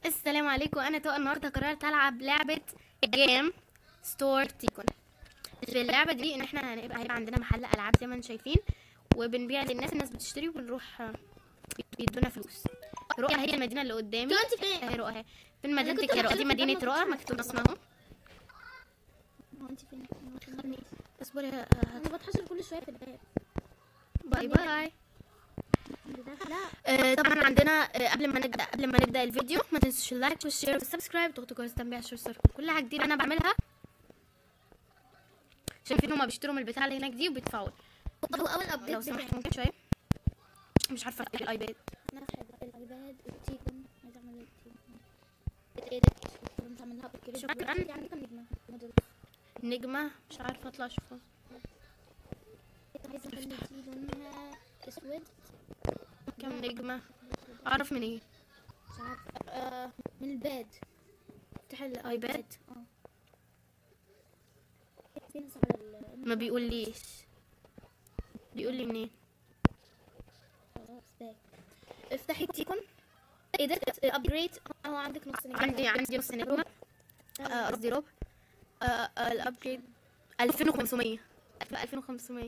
السلام عليكم انا تو النهارده قررت العب لعبه جيم ستور تيكون في اللعبه دي ان احنا هنبقى هيبقى عندنا محل العاب زي ما انتم شايفين وبنبيع للناس الناس بتشتري وبنروح آه، بيدونا فلوس رؤى هي المدينه اللي قدامي انت فين؟ اهي رؤى اهي فين مدينتك كنت يا رؤى بحلف دي في مدينه الجنة رؤى وكنت مكتوب اسمها اهو هو انت فين؟ خلني اصبري ه- انا بتحشر كل شويه في الباب باي باي لا آه، طبعا عندنا آه، قبل ما نبدا قبل ما نبدا الفيديو ما تنسوش اللايك والشير والسبسكرايب وتضغطوا جرس التنبيه عشان يوصلكم كل حاجه جديده انا بعملها شايفين هما بيشتروا من البتاع اللي هناك دي وبيدفعوا هو اول لو ابديت سمحت ممكن شويه مش عارفه افتح الايباد انا افتح الايباد والتيكون عايزه اعمل التيكون اديت كنت اعملها ابجريد شكراً. يعني كم نجمه موديل نجمه مش عارفه اطلع اشوفها عايزه اخلي دي لونها اسود كم نجمه اعرف من ايه مش عارفه آه من الباد افتح الايباد اه في ناس على ال- ما بيقوليش بيقول لي منين خلاص باك افتحي التيكون اديت ابجريد اهو عندك نص نجمه عندي عندي نص نجمه آه، قصدي ربع آه، آه، الابجريد 2500 2500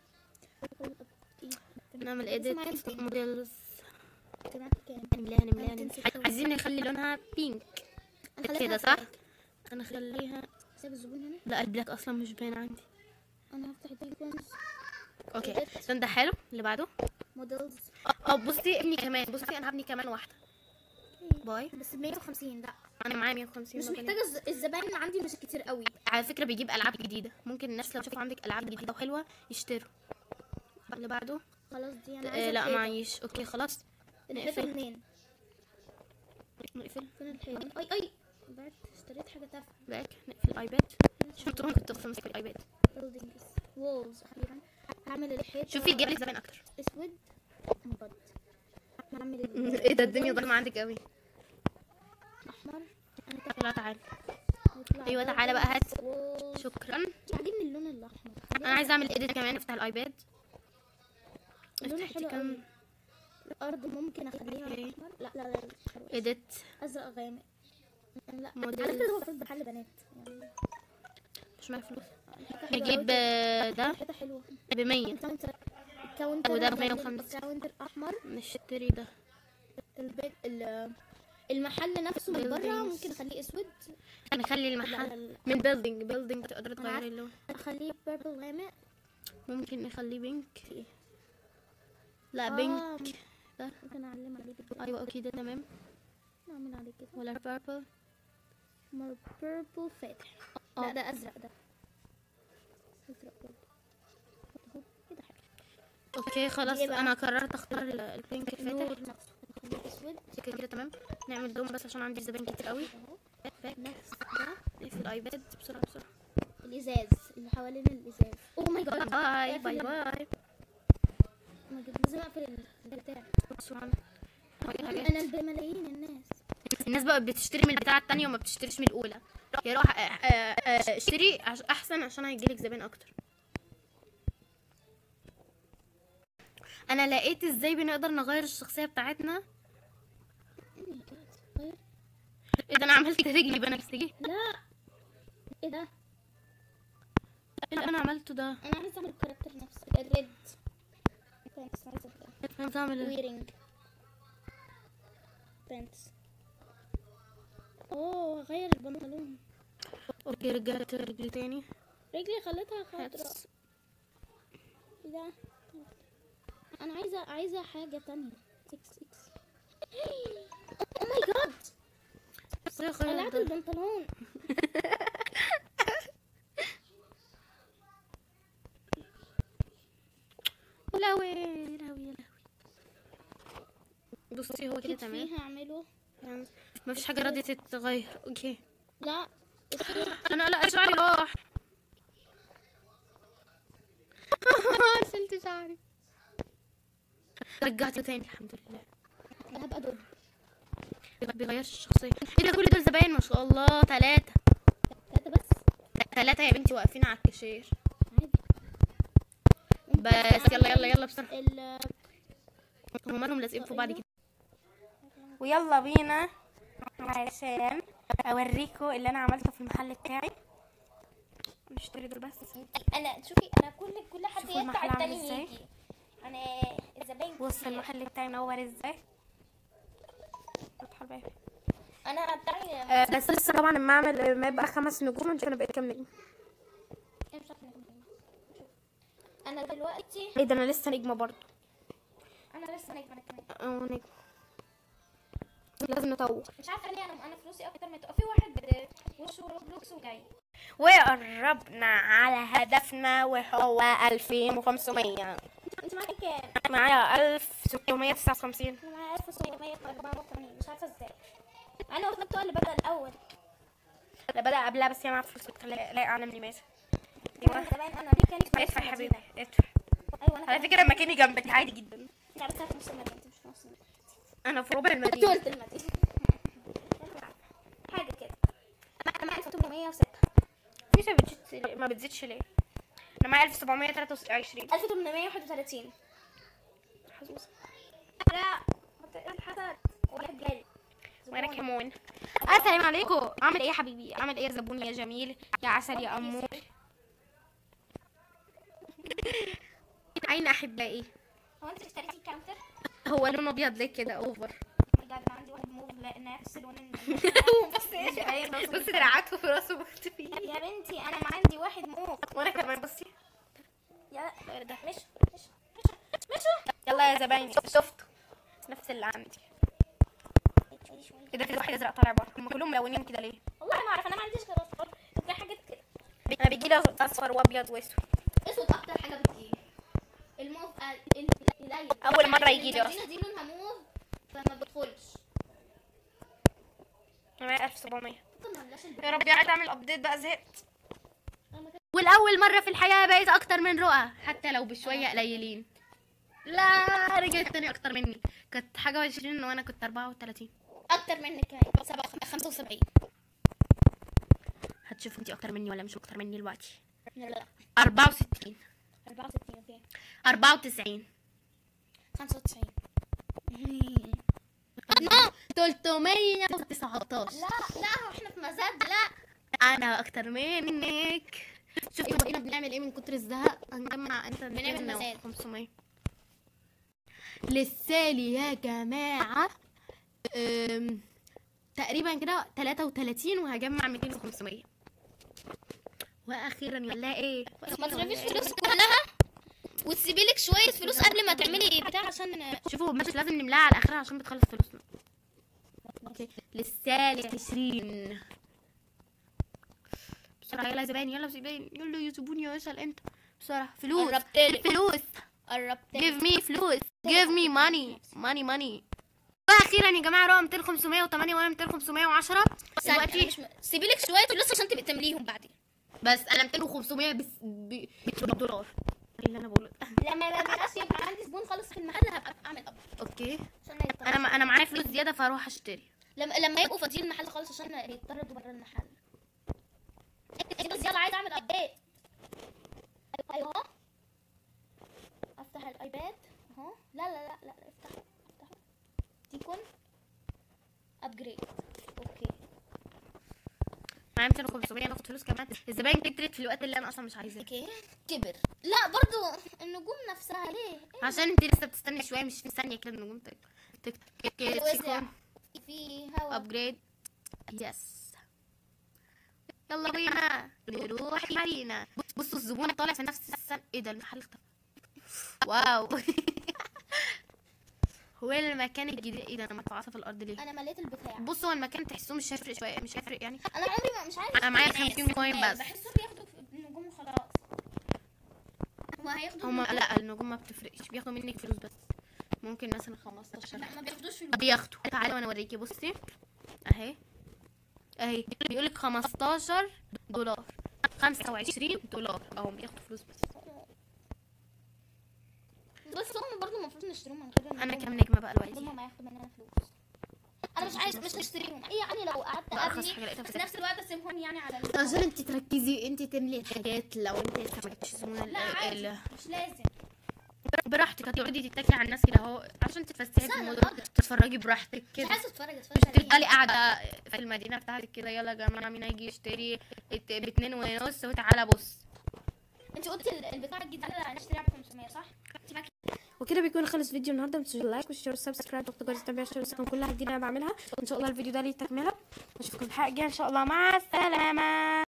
نعمل اديت موديلز تمام كام نملاها نملاها أنا نملاها تنسي عايزين نخلي لونها بينك أنا كده خليتها صح black. انا اخليها سيب الزبون هنا لا البلاك اصلا مش باين عندي انا هفتح التيكونز اوكي استنى ده حلو اللي بعده موديلز اه بصي ابني كمان بصي انا هبني كمان واحده باي بس ب 150 لا انا معايا 150 مش ما بين- محتاجه الز- الزباين عندي مش كتير قوي على فكره بيجيب العاب جديده ممكن الناس لو شافوا عندك العاب جديده وحلوه يشتروا اللي بعده خلاص دي انا آه عايزه لا الحيطة. معيش اوكي خلاص الحيطه نقفل منين نقفل فين الحيطه اي اي بعت اشتريت حاجه تافهه باك نقفل الايباد شفتوا انا كنت اصلا ماسك الايباد buildings walls اخيرا هعمل الحيطه شوفي جيب لي زمان اكتر اسود مبد هعمل ال- ايه ده الدنيا ضلمه عندك قوي احمر انا لا تعالى هيطلع ايوه تعالى بقى هات walls. شكرا عاجبني اللون الاحمر انا عايزه اعمل ايديت كمان افتح الايباد اللون افتح حلو كام قوي الارض ممكن اخليها أوكي. احمر لا لا لا حلو. ايديت ازرق غامق لا Models. على فكره هو المفروض محل بنات يعني مش معايا فلوس الحيطة حلوة نجيب أوي. آه، ده الحيطة حلوة ب 100 الكاونتر الكاونتر وده هخلي 105. الكاونتر احمر نشتري ده البيت ال- المحل نفسه من بره Buildings. ممكن اخليه اسود نخلي لا، المحل لا، لا. من بيلدينج بيلدينج تقدر أنا تغيري عارفة. اللون اخليه بيربل غامق ممكن نخليه بينك إيه؟ لا آه، بينك ده ممكن اعلم عليه كده ايوه اوكي ده تمام نعمل عليه كده ولا بيربل مر بيربل فاتح آه. لا ده ازرق ده ازرق برضه أهو، كده حلو اوكي خلاص إيه بقى؟ انا قررت اختار ال- البينك الفاتح النور نفسه نخليه اسود كده كده تمام نعمل دوم بس عشان عندي زبائن كتير قوي اهو باك باك نفس ده نقفل الايباد بسرعه بسرعه الازاز اللي حوالين الازاز اوه ماي جاد باي باي باي ما جد- لازم اقفل البتاع بسرعه انا بملايين الناس الناس بقى بتشتري من البتاعه التانية وما بتشتريش من الاولى يا روح آه، آه، آه، اشتري عش- احسن عشان هيجيلك زبائن اكتر انا لقيت ازاي بنقدر نغير الشخصيه بتاعتنا غير ايه ده انا عملت رجلي بنفسجي لا ايه ده ايه اللي انا عملته ده انا عايزه اعمل الكاركتر نفسه الريد بانتس عايزه ده فهمت اعمل ايه ويرنج بانتس اوه غير البنطلون اوكي رجعت رجلي تاني رجلي خليتها خضراء هاتس. ايه ده انا عايزه عايزه حاجه تانية اكس اكس او ماي جاد بس يا خير قلعت ده. البنطلون لهوي لهوي لهوي بصي هو كده اكيد تمام فيها اعمله يعني ما فيش حاجه راضيه تتغير اوكي لا انا لا شعري راح شلت شعري رجعته تاني الحمد لله انا هبقى دب ما بيغيرش الشخصيه ايه ده كل دول زباين ما شاء الله ثلاثه ثلاثة بس ثلاثه يا بنتي واقفين على الكاشير عادي بس يلا يلا يلا بسرعه ال هم مالهم لازقين في بعض كده ويلا بينا عشان اوريكم اللي انا عملته في المحل بتاعي نشتري دول بس انا شوفي انا كل كل حد شوفوا يدفع المحل عامل التاني إزاي. يجي انا الزباين بص كتير. المحل بتاعي منور ازاي فتح الباب. انا بتاعي آه، بس لسه طبعا لما اعمل ما يبقى خمس نجوم نشوف انا بقيت كام نجم أنا مش عارفة نجم إيه. شوف. انا دلوقتي ايه ده انا لسه نجمه برضه انا لسه نجمه انا كمان اه نجم لازم نطور مش عارفه ليه انا انا فلوسي اكتر من في واحد ب- وشه روبلوكس وجاي وقربنا على هدفنا وهو 2500 انت معاكي كام؟ معايا 1659 انا معايا 1784 مش عارفه ازاي انا وثبت هو اللي بدا الاول لا بدأ قبلها بس هي معاها فلوس بتخليها لا اعلى مني ماشي انا زمان انا دي كانت ادفع يا نص حبيبي المدينة. ادفع ايوه انا على كمان. فكرة مكاني جنبك عادي جدا لا بس أنا في نص المدينه انت مش في نص المدينه انا في ربع المدينة ثلث المدينه حاجه كده انا معايا 1806 مفيش ما بتزيدش ما بتزيدش ليه انا معايا 1723 1831 حظوظ لا الحسد واحد جالي وانا كمان السلام عليكم عامل ايه يا حبيبي عامل ايه يا زبون يا جميل يا عسل يا امور اين احبائي هو انت اشتريتي الكاونتر؟ هو لونه ابيض ليه كده اوفر بجد انا عندي واحد موف لان نفس لون ال- بص ايه بص دراعاته في راسه مختفي يا بنتي انا ما عندي واحد موف وانا كمان بصي يا ده مش مش مش يلا يا زبايني شفتوا نفس اللي عندي ايه ده في واحد ازرق طالع بره هم كلهم ملونين كده ليه والله ما اعرف انا ما عنديش غير اصفر في حاجات كده انا بيجي لي اصفر وابيض واسود اسود اكتر حاجه بتجيلي الموف آه، ال- القليل أول مرة يجيلي المدينة دي لونها موف فما بدخلش انا معايا 1700 ممكن ما عندهاش الب- يا رب عايز اعمل ابديت بقى زهقت أنا ما كان- والاول مره في الحياه بقيت اكتر من رؤى حتى لو بشويه قليلين لا رجعت تاني اكتر مني كانت حاجه وعشرين وانا كنت 34 اكتر منك هاي 75 هتشوفوا انتي اكتر مني ولا مش اكتر مني دلوقتي لا لا 64 64 اوكي 94 95 نو 319 لا لا هو احنا في مزاد لا انا اكتر منك شفتوا بقينا بنعمل ايه من كتر الزهق هنجمع انت بنعمل مزاد. 500 لسالي يا جماعه أم... تقريبا كده 33 وهجمع 200 و500 واخيرا ولا ايه ما تصرفيش فلوس كلها وتسيبي لك شويه فلوس قبل ما تعملي بتاع عشان شوفوا مش لازم نملاها على اخرها عشان بتخلص فلوسنا اوكي لسالي 20 بسرعه يلا يا زباين يلا يا زباين يلا يا زبون يا اسال انت بسرعه فلوس قربتلك. فلوس قربت give me فلوس give me money money money واخيرا يا جماعه رقم 200 508 وانا 200 510 دلوقتي مش سيبي لك شويه فلوس عشان تبقي تمليهم بعدين بس انا 200 و500 بس ب- بالدولار اللي انا بقوله ده. لما ما بقاش يبقى عندي زبون خالص في المحل هبقى اعمل اب اوكي عشان ما يضطر انا ما انا معايا فلوس زياده فاروح اشتري لما لما يبقوا فاضيين المحل خالص عشان يضطردوا بره المحل إيه بس يلا عايز اعمل ابديت ايوه اهو افتح الايباد اهو لا لا لا لا لا، افتح افتح تيكون ابجريد اوكي معايا 200 و500 باخد فلوس كمان الزباين كترت في الوقت اللي انا اصلا مش عايزاه اوكي كبر لا برضو النجوم نفسها ليه عشان انت لسه بتستني شويه مش في ثانيه كده النجوم تك تك تك وسع. تكون في هوا ابجريد يس يلا بينا نروح مارينا بصوا الزبون طالع في نفس السنة ايه ده المحل اختفى واو هو المكان الجديد ايه ده انا متعاطف في الارض ليه انا مليت البتاع بصوا هو المكان تحسوه مش هيفرق شويه مش هيفرق يعني انا عمري ما مش عارف أنا معايا 50 كوين بس. بحسهم بياخدوا في النجوم وخلاص هما هياخدوا هما النجوم. لا النجوم ما بتفرقش بياخدوا منك فلوس بس ممكن مثلا 15 لا ما بياخدوش فلوس بياخدوا تعالوا وانا اوريكي بصي اهي اهي بيقولك 15 دولار 25 دولار اهو بياخدوا فلوس بس بس هم برضه المفروض نشتريهم من غير انا النجوم. كام نجمه بقى دلوقتي هم ما ياخدوا مننا فلوس انا مش عايز مش هشتريهم اي يعني لو قعدت ده أرخص ابني حاجة لقيتها في بس نفس الوقت اسيبهم يعني على ال- عشان انت تركزي انت تملي الحاجات لو انت لسه ما جبتش زبون ال- لا عادي ال- مش لازم براحتك هتقعدي تتكي على الناس كده اهو عشان تتفسحي في سهل المدن الوضع. تتفرجي براحتك مش كده عايزه اتفرج مش اتفرج عليه تفضلي قاعده في المدينه بتاعتك كده يلا يا جماعه مين هيجي يشتري ات- باتنين ونص وتعالى بص انت قلتي ال- البتاع الجديد ده هنشتريها ب 500 صح؟ انت معاكي وكده بيكون خلص فيديو النهارده ما تنسوش اللايك والشير والسبسكرايب وتقدروا تتابعوا الشغل كلها جديده انا بعملها وان شاء الله الفيديو ده ليه تكمله اشوفكم في الحلقه الجايه ان شاء الله مع السلامه